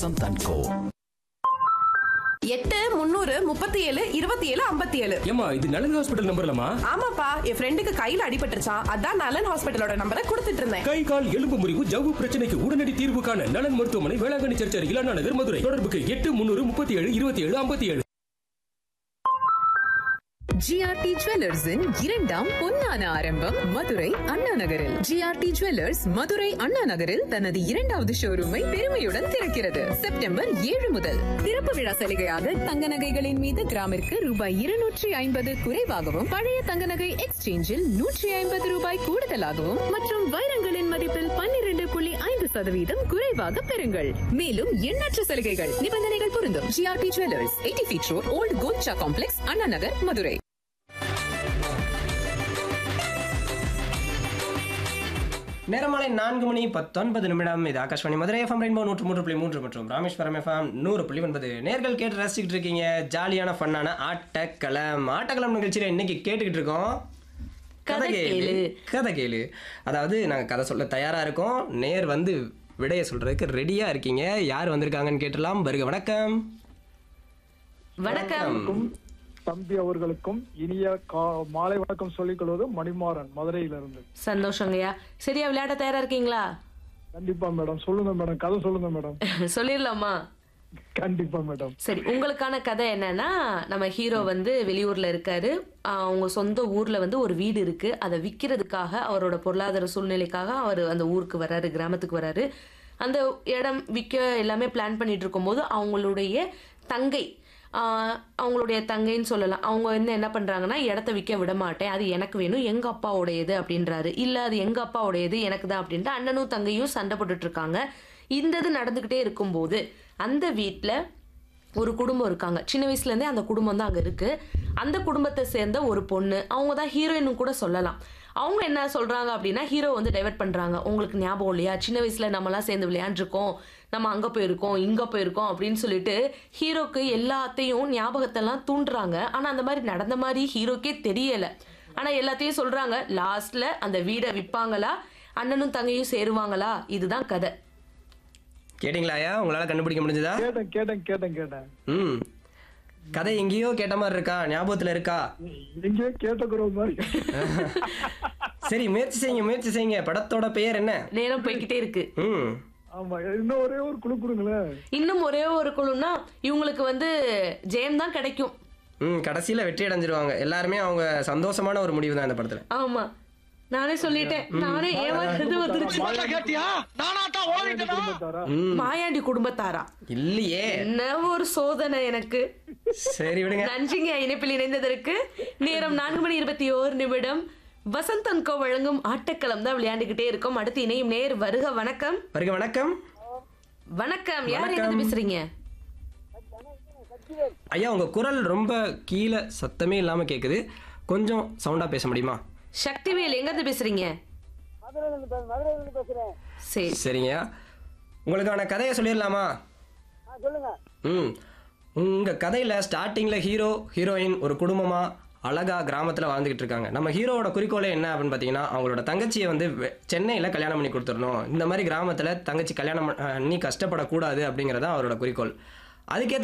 Vasanth and கோ எட்டு முந்நூறு முப்பத்தி ஏழு இருபத்தி ஏழு ஐம்பத்தி ஏழு ஏமா இது நலன் ஹாஸ்பிட்டல் நம்பர்லமா ஆமாப்பா என் ஃப்ரெண்டுக்கு கையில அடிபட்டுருச்சான் அதான் நலன் ஹாஸ்பிட்டலோட நம்பரை கொடுத்துட்டு இருந்தேன் கை கால் எலும்பு முறிவு ஜவ்வு பிரச்சனைக்கு உடனடி தீர்வு காண நலன் மருத்துவமனை வேளாங்கண்ணி சர்ச் அருகில் அண்ணா நகர் மதுரை தொடர்புக்கு எட்டு முன்னூறு முப்பத்தி ஏழு இருபத்தி ஏழு ஐம்பத்தி ஏழு ஜிஆர்டி ஜுவல்லர்ஸின் இரண்டாம் பொன்னான ஆரம்பம் மதுரை அண்ணா நகரில் ஜிஆர்டி ஜுவல்லர்ஸ் மதுரை அண்ணா நகரில் தனது இரண்டாவது ஷோரூமை பெருமையுடன் திறக்கிறது செப்டம்பர் ஏழு முதல் திறப்பு விழா சலுகையாக தங்க நகைகளின் மீது கிராமிற்கு ரூபாய் இருநூற்றி ஐம்பது குறைவாகவும் பழைய தங்க நகை எக்ஸ்சேஞ்சில் நூற்றி ஐம்பது ரூபாய் கூடுதலாகவும் மற்றும் வைரங்களின் மதிப்பில் பன்னிரண்டு புள்ளி ஐந்து சதவீதம் குறைவாக பெறுங்கள் மேலும் எண்ணற்ற சலுகைகள் நிபந்தனைகள் பொருந்தும் GRT jewellers eighty feet road old Kolcha complex Anna Nagar Madurai நேரமாலை நான்கு மணி பத்தொன்பது நிமிடம் இது ஆகாஷ்வாணி மதுரை எஃப்எம் ரெயின்போ நூற்று மூன்று புள்ளி மூன்று மற்றும் ராமேஸ்வரம் எஃப்எம் நூறு புள்ளி ஒன்பது நேர்கள் கேட்டு ரசிச்சுட்டு இருக்கீங்க ஜாலியான ஃபன்னான ஆட்டக்களம் ஆட்டக்களம் நிகழ்ச்சியில் இன்னைக்கு கேட்டுக்கிட்டு இருக்கோம் கதை கேளு கதை கேளு அதாவது நாங்கள் கதை சொல்ல தயாராக இருக்கோம் நேர் வந்து விடைய சொல்றதுக்கு ரெடியாக இருக்கீங்க யார் வந்திருக்காங்கன்னு கேட்டுடலாம் வருக வணக்கம் வணக்கம் தம்பி அவர்களுக்கும் இனிய கா- மாலை வணக்கம் சொல்லிக் கொள்வது மணிமாறன் மதுரையிலிருந்து சந்தோஷங்கய்யா சரியா விளையாட தயாரா இருக்கீங்களா கண்டிப்பா மேடம் சொல்லுங்க மேடம் கதை சொல்லுங்க மேடம் சொல்லிடலாமா கண்டிப்பா மேடம் சரி உங்களுக்கான கதை என்னன்னா நம்ம ஹீரோ வந்து வெளியூர்ல இருக்காரு ஆஹ் அவங்க சொந்த ஊர்ல வந்து ஒரு வீடு இருக்கு அதை விற்கிறதுக்காக அவரோட பொருளாதார சூழ்நிலைக்காக அவர் அந்த ஊருக்கு வராரு கிராமத்துக்கு வராரு அந்த இடம் விற்க எல்லாமே பிளான் பண்ணிட்டு இருக்கும்போது அவங்களுடைய தங்கை ஆஹ் அவங்களுடைய தங்கைன்னு சொல்லலாம் அவங்க வந்து என்ன பண்றாங்கன்னா இடத்த விற்க விட மாட்டேன் அது எனக்கு வேணும் எங்க அப்பாவுடையது அப்படின்றாரு இல்ல அது எங்க அப்பாவுடையது எனக்கு தான் அப்படின்ட்டு அண்ணனும் தங்கையும் சண்டை போட்டுட்டு இருக்காங்க இந்த இது நடந்துகிட்டே இருக்கும்போது அந்த வீட்ல ஒரு குடும்பம் இருக்காங்க சின்ன வயசுல இருந்தே அந்த குடும்பம் தான் அங்க இருக்கு அந்த குடும்பத்தை சேர்ந்த ஒரு பொண்ணு அவங்க தான் ஹீரோயினும் கூட சொல்லலாம் அவங்க என்ன சொல்றாங்க அப்படின்னா ஹீரோ வந்து டைவர்ட் பண்றாங்க உங்களுக்கு ஞாபகம் இல்லையா சின்ன வயசுல நம்மலாம் சேர்ந்து விளையாண்டுருக்கோம் நம்ம அங்க போயிருக்கோம் இங்க போயிருக்கோம் அப்படின்னு சொல்லிட்டு ஹீரோக்கு எல்லாத்தையும் ஞாபகத்தெல்லாம் தூண்டுறாங்க ஆனா அந்த மாதிரி நடந்த மாதிரி ஹீரோக்கே தெரியல ஆனா எல்லாத்தையும் சொல்றாங்க லாஸ்ட்ல அந்த வீடை விற்பாங்களா அண்ணனும் தங்கையும் சேருவாங்களா இதுதான் கதை கேட்டிங்களா ஐயா உங்களால் கண்டுபிடிக்க முடிஞ்சதா கேட்டேன் கேட்டேன் கேட்டேன் கேட்டேன் ம் கதை எங்கேயோ கேட்ட மாதிரி இருக்கா ஞாபகத்தில் இருக்கா எங்கேயோ கேட்டுக்கிற மாதிரி சரி முயற்சி செய்யுங்க முயற்சி செய்யுங்க படத்தோட பெயர் என்ன நேரம் போய்கிட்டே இருக்கு ம் ஆமா இன்னும் ஒரே ஒரு குழு கொடுங்களேன் இன்னும் ஒரே ஒரு குழுனா இவங்களுக்கு வந்து ஜெயம் தான் கிடைக்கும் ம் கடைசியில் வெற்றி அடைஞ்சிருவாங்க எல்லாருமே அவங்க சந்தோஷமான ஒரு முடிவு தான் இந்த படத்தில் ஆமா நானே சொல்லிட்டேன் நானே ஏமாறது வந்துருச்சு குடும்பத்தாரா மாயாண்டி குடும்பத்தாரா இல்லையே என்ன ஒரு சோதனை எனக்கு சரி விடுங்க நன்றிங்க இணைப்பில் இணைந்ததற்கு நேரம் நான்கு மணி இருபத்தி ஓரு நிமிடம் வசந்த் அன்கோ வழங்கும் ஆட்டக்களம் தான் விளையாண்டுகிட்டே இருக்கோம் அடுத்து இணையும் நேர் வருக வணக்கம் வருக வணக்கம் வணக்கம் யார் வணக்கம். எங்க பேசுறீங்க ஐயா உங்க குரல் ரொம்ப கீழே சத்தமே இல்லாம கேக்குது கொஞ்சம் சவுண்டா பேச முடியுமா சக்திவேல் எங்க இருந்து பேசுறீங்க சரி சரிங்கய்யா உங்களுக்கான கதையை சொல்லிடலாமா ம் உங்க கதையில ஸ்டார்டிங்ல ஹீரோ ஹீரோயின் ஒரு குடும்பமா அழகா கிராமத்துல வாழ்ந்துகிட்டு இருக்காங்க நம்ம ஹீரோவோட குறிக்கோளே என்ன அப்படின்னு பார்த்தீங்கன்னா அவங்களோட தங்கச்சியை வந்து வெ- சென்னையில கல்யாணம் பண்ணி கொடுத்துடணும் இந்த மாதிரி கிராமத்துல தங்கச்சி கல்யாணம் பண்ணி கஷ்டப்படக்கூடாது அப்படிங்கறத அவரோட குறிக்கோள் அதுக்கேற்ற